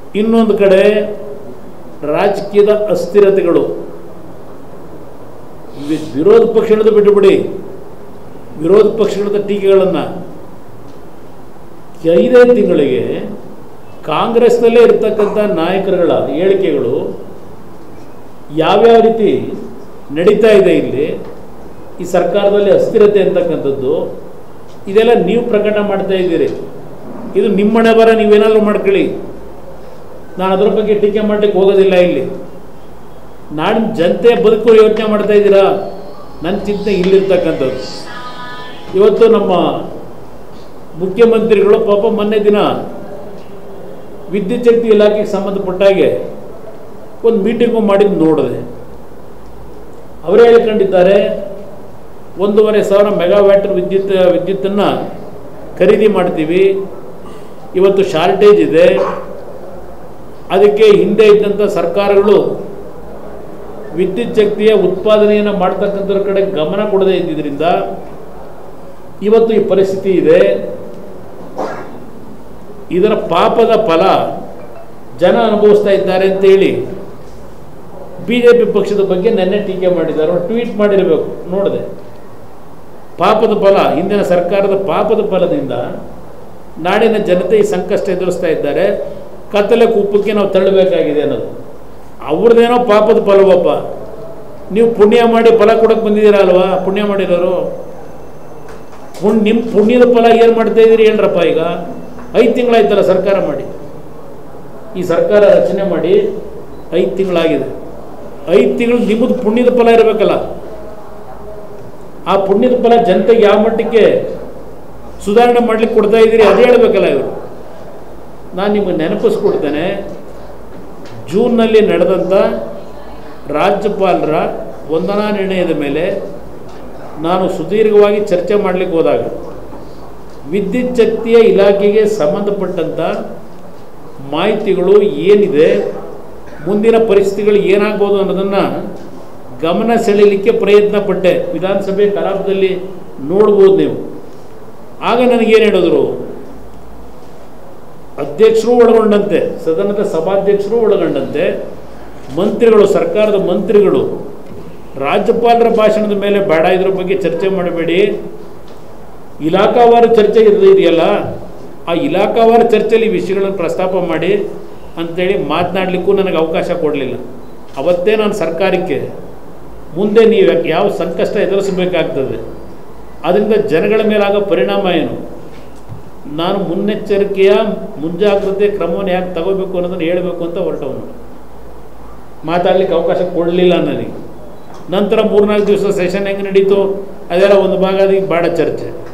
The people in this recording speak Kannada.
ಇನ್ನೊಂದು ಕಡೆ ರಾಜಕೀಯದ ಅಸ್ಥಿರತೆಗಳು ವಿ- ವಿರೋಧ ಪಕ್ಷಗಳದ್ದು ಬಿಟ್ಟುಬಿಡಿ ವಿರೋಧ ಪಕ್ಷಗಳದ ಟೀಕೆಗಳನ್ನು ಐದೇ ತಿಂಗಳಿಗೆ ಕಾಂಗ್ರೆಸ್ನಲ್ಲೇ ಇರ್ತಕ್ಕಂಥ ನಾಯಕರುಗಳ ಹೇಳಿಕೆಗಳು ಯಾವ್ಯಾವ ರೀತಿ ನಡೀತಾ ಇದೆ ಇಲ್ಲಿ ಈ ಸರ್ಕಾರದಲ್ಲಿ ಅಸ್ಥಿರತೆ ಅಂತಕ್ಕಂಥದ್ದು ಇದೆಲ್ಲ ನೀವು ಪ್ರಕಟ ಮಾಡ್ತಾ ಇದ್ದೀರಿ ಇದು ನಿಮ್ಮನೆ ಬರ ನೀವೇನಾದರೂ ಮಾಡ್ಕೊಳ್ಳಿ ನಾನು ಅದ್ರ ಬಗ್ಗೆ ಟೀಕೆ ಮಾಡಲಿಕ್ಕೆ ಹೋಗೋದಿಲ್ಲ ಇಲ್ಲಿ ನಾಡಿನ ಜನತೆ ಬದುಕು ಯೋಚನೆ ಮಾಡ್ತಾ ಇದ್ದೀರಾ ನನ್ನ ಚಿಂತೆ ಇಲ್ಲಿರ್ತಕ್ಕಂಥದ್ದು ಇವತ್ತು ನಮ್ಮ ಮುಖ್ಯಮಂತ್ರಿಗಳು ಪಾಪ ಮೊನ್ನೆ ದಿನ ವಿದ್ಯುತ್ ಶಕ್ತಿ ಇಲಾಖೆಗೆ ಸಂಬಂಧಪಟ್ಟಾಗೆ ಒಂದು ಮೀಟಿಂಗು ಮಾಡಿದ್ದು ನೋಡಿದೆ ಅವರೇ ಹೇಳ್ಕೊಂಡಿದ್ದಾರೆ ಒಂದೂವರೆ ಸಾವಿರ ಮೆಗಾವ್ಯಾಟ್ ವಿದ್ಯುತ್ ವಿದ್ಯುತ್ತನ್ನು ಖರೀದಿ ಮಾಡ್ತೀವಿ ಇವತ್ತು ಶಾರ್ಟೇಜ್ ಇದೆ ಅದಕ್ಕೆ ಹಿಂದೆ ಇದ್ದಂಥ ಸರ್ಕಾರಗಳು ವಿದ್ಯುತ್ ಶಕ್ತಿಯ ಉತ್ಪಾದನೆಯನ್ನು ಮಾಡ್ತಕ್ಕಂಥದ್ರ ಕಡೆ ಗಮನ ಕೊಡದೇ ಇದ್ದಿದ್ದರಿಂದ ಇವತ್ತು ಈ ಪರಿಸ್ಥಿತಿ ಇದೆ ಇದರ ಪಾಪದ ಫಲ ಜನ ಅನುಭವಿಸ್ತಾ ಇದ್ದಾರೆ ಅಂತೇಳಿ ಬಿ ಜೆ ಪಿ ಪಕ್ಷದ ಬಗ್ಗೆ ನೆನ್ನೆ ಟೀಕೆ ಮಾಡಿದ್ದಾರೆ ಅವ್ರು ಟ್ವೀಟ್ ಮಾಡಿರಬೇಕು ನೋಡಿದೆ ಪಾಪದ ಫಲ ಹಿಂದಿನ ಸರ್ಕಾರದ ಪಾಪದ ಫಲದಿಂದ ನಾಡಿನ ಜನತೆ ಈ ಸಂಕಷ್ಟ ಎದುರಿಸ್ತಾ ಇದ್ದಾರೆ ಕತ್ತಲೆ ಕುಪ್ಪಕ್ಕೆ ನಾವು ತಳ್ಳಬೇಕಾಗಿದೆ ಅನ್ನೋದು ಅವ್ರದ್ದೇನೋ ಪಾಪದ ಫಲವಪ್ಪ ನೀವು ಪುಣ್ಯ ಮಾಡಿ ಫಲ ಕೊಡಕ್ಕೆ ಬಂದಿದ್ದೀರಾ ಅಲ್ವಾ ಪುಣ್ಯ ಮಾಡಿರೋರು ಪುಣ್ ನಿಮ್ಮ ಪುಣ್ಯದ ಫಲ ಏನು ಮಾಡ್ತಾ ಇದ್ದೀರಿ ಹೇಳ್ರಪ್ಪ ಈಗ ಐದು ತಿಂಗಳಾಯ್ತಲ್ಲ ಸರ್ಕಾರ ಮಾಡಿ ಈ ಸರ್ಕಾರ ರಚನೆ ಮಾಡಿ ಐದು ತಿಂಗಳಾಗಿದೆ ಐದು ತಿಂಗಳು ನಿಮ್ಮದು ಪುಣ್ಯದ ಫಲ ಇರಬೇಕಲ್ಲ ಆ ಪುಣ್ಯದ ಫಲ ಜನತೆಗೆ ಯಾವ ಮಟ್ಟಕ್ಕೆ ಸುಧಾರಣೆ ಮಾಡ್ಲಿಕ್ಕೆ ಕೊಡ್ತಾ ಇದ್ದೀರಿ ಅದೇ ಹೇಳ್ಬೇಕಲ್ಲ ಇವರು ನಾನು ನಿಮಗೆ ನೆನಪಿಸ್ಕೊಡ್ತೇನೆ ಜೂನ್ನಲ್ಲಿ ನಡೆದಂಥ ರಾಜ್ಯಪಾಲರ ವಂದನಾ ನಿರ್ಣಯದ ಮೇಲೆ ನಾನು ಸುದೀರ್ಘವಾಗಿ ಚರ್ಚೆ ಮಾಡಲಿಕ್ಕೆ ಹೋದಾಗ ವಿದ್ಯುತ್ ಶಕ್ತಿಯ ಇಲಾಖೆಗೆ ಸಂಬಂಧಪಟ್ಟಂಥ ಮಾಹಿತಿಗಳು ಏನಿದೆ ಮುಂದಿನ ಪರಿಸ್ಥಿತಿಗಳು ಏನಾಗ್ಬೋದು ಅನ್ನೋದನ್ನು ಗಮನ ಸೆಳೀಲಿಕ್ಕೆ ಪ್ರಯತ್ನ ಪಟ್ಟೆ ವಿಧಾನಸಭೆ ಕಲಾಪದಲ್ಲಿ ನೋಡ್ಬೋದು ನೀವು ಆಗ ನನಗೇನು ಹೇಳಿದ್ರು ಅಧ್ಯಕ್ಷರು ಒಳಗೊಂಡಂತೆ ಸದನದ ಸಭಾಧ್ಯಕ್ಷರು ಒಳಗೊಂಡಂತೆ ಮಂತ್ರಿಗಳು ಸರ್ಕಾರದ ಮಂತ್ರಿಗಳು ರಾಜ್ಯಪಾಲರ ಭಾಷಣದ ಮೇಲೆ ಬೇಡ ಇದ್ರ ಬಗ್ಗೆ ಚರ್ಚೆ ಮಾಡಬೇಡಿ ಇಲಾಖಾವಾರು ಚರ್ಚೆ ಇದು ಇದೆಯಲ್ಲ ಆ ಇಲಾಖಾವಾರು ಚರ್ಚೆಯಲ್ಲಿ ಈ ವಿಷಯಗಳನ್ನು ಪ್ರಸ್ತಾಪ ಮಾಡಿ ಅಂತೇಳಿ ಮಾತನಾಡಲಿಕ್ಕೂ ನನಗೆ ಅವಕಾಶ ಕೊಡಲಿಲ್ಲ ಅವತ್ತೇ ನಾನು ಸರ್ಕಾರಕ್ಕೆ ಮುಂದೆ ನೀವು ಯಾಕೆ ಯಾವ ಸಂಕಷ್ಟ ಎದುರಿಸಬೇಕಾಗ್ತದೆ ಅದರಿಂದ ಜನಗಳ ಮೇಲಾಗೋ ಪರಿಣಾಮ ಏನು ನಾನು ಮುನ್ನೆಚ್ಚರಿಕೆಯ ಮುಂಜಾಗ್ರತೆ ಕ್ರಮವನ್ನು ಯಾಕೆ ತಗೋಬೇಕು ಅನ್ನೋದನ್ನು ಹೇಳಬೇಕು ಅಂತ ಹೊರಟವನು ಮಾತಾಡ್ಲಿಕ್ಕೆ ಅವಕಾಶ ಕೊಡಲಿಲ್ಲ ನನಗೆ ನಂತರ ಮೂರ್ನಾಲ್ಕು ದಿವಸ ಸೆಷನ್ ಹೆಂಗೆ ನಡೀತು ಅದೆಲ್ಲ ಒಂದು ಭಾಗ ಅದಕ್ಕೆ ಭಾಳ ಚರ್ಚೆ